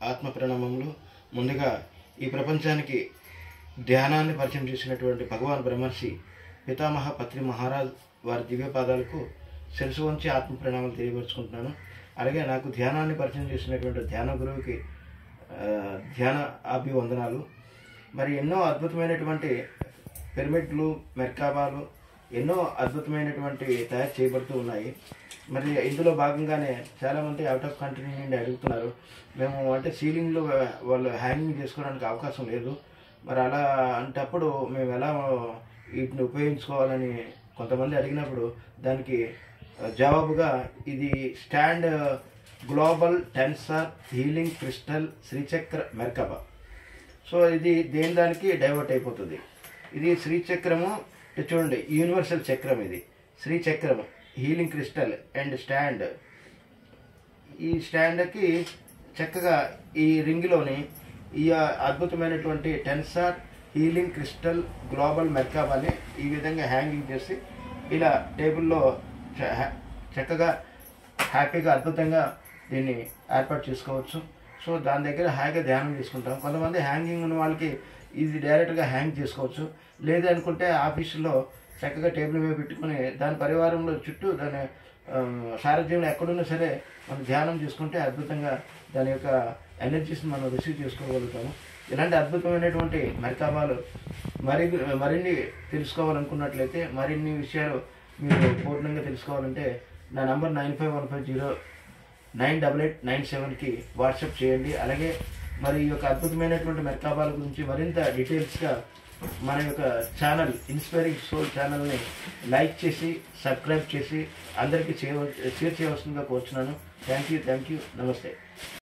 ఆత్మ ప్రణామములు ముందుగా ఈ ప్రపంచానికి ధ్యానాన్ని పరిచయం చేసినటువంటి భగవాన్ బ్రహ్మర్షి పితామహ పత్రి మహారాజ్ వారి దివ్య పాదాలకు శిరసు వంచి ఆత్మ ప్రణామాలు తెలియపరుచుకుంటున్నాను అలాగే నాకు ధ్యానాన్ని పరిచయం చేసినటువంటి ధ్యాన గురువుకి ఆ, ధ్యాన అభివందనాలు మరి ఎన్నో అద్భుతమైనటువంటి పిరమిడ్లు మెర్కాబాలు ఎన్నో అద్భుతమైనటువంటి తయారు చేయబడుతూ ఉన్నాయి మరి ఇందులో భాగంగానే చాలామంది అవుట్ ఆఫ్ కంట్రీ నుండి అడుగుతున్నారు మేము అంటే సీలింగ్లో వాళ్ళు హ్యాంగింగ్ చేసుకోవడానికి అవకాశం లేదు మరి అలా అంటప్పుడు మేము ఎలా వీటిని ఉపయోగించుకోవాలని కొంతమంది అడిగినప్పుడు దానికి జవాబుగా ఇది stand global tensor healing crystal Srichakra merkaba so ఇది దేని దానికి డైవర్ట్ అయిపోతుంది ఇది శ్రీచక్రము ఇటు చూడండి యూనివర్సల్ చక్రం ఇది శ్రీచక్రం హీలింగ్ క్రిస్టల్ అండ్ స్టాండ్ ఈ స్టాండ్కి చక్కగా ఈ రింగ్లోని ఈ అద్భుతమైనటువంటి టెన్సార్ హీలింగ్ క్రిస్టల్ గ్లోబల్ మెర్కాబాని ఈ విధంగా హ్యాంగింగ్ చేసి ఇలా టేబుల్లో చ- హ్యా- చక్కగా హ్యాపీగా అద్భుతంగా దీన్ని ఏర్పాటు చేసుకోవచ్చు సో దాని దగ్గర హాయిగా ధ్యానం చేసుకుంటాం కొంతమంది హ్యాంగింగ్ ఉన్న వాళ్ళకి ఇది డైరెక్ట్గా హ్యాంగ్ చేసుకోవచ్చు లేదనుకుంటే ఆఫీసులో చక్కగా టేబుల్ మీద పెట్టుకుని దాని పరివారంలో చుట్టూ దాని ఆ, సారథ్యంలో ఎక్కడున్నా సరే మనం ధ్యానం చేసుకుంటే అద్భుతంగా దాని యొక్క ఎనర్జీస్ని మనం రిసీవ్ చేసుకోగలుగుతాము ఇలాంటి అద్భుతమైనటువంటి మరికాబాలు మరి మరిన్ని తెలుసుకోవాలనుకున్నట్లయితే మరిన్ని విషయాలు మీరు పూర్ణంగా తెలుసుకోవాలంటే నా number nine five one five zero nine double eight nine సెవెన్కి వాట్సాప్ చేయండి అలాగే మరి ఈ యొక్క అద్భుతమైనటువంటి మెర్కాబాల గురించి మరింత డీటెయిల్స్గా మన యొక్క ఛానల్ ఇన్స్పైరింగ్ సోల్ ఛానల్ని లైక్ చేసి సబ్స్క్రైబ్ చేసి అందరికీ చేయ షేర్ చేయవలసిందిగా కోరుచున్నాను థ్యాంక్ యూ థ్యాంక్ యూ నమస్తే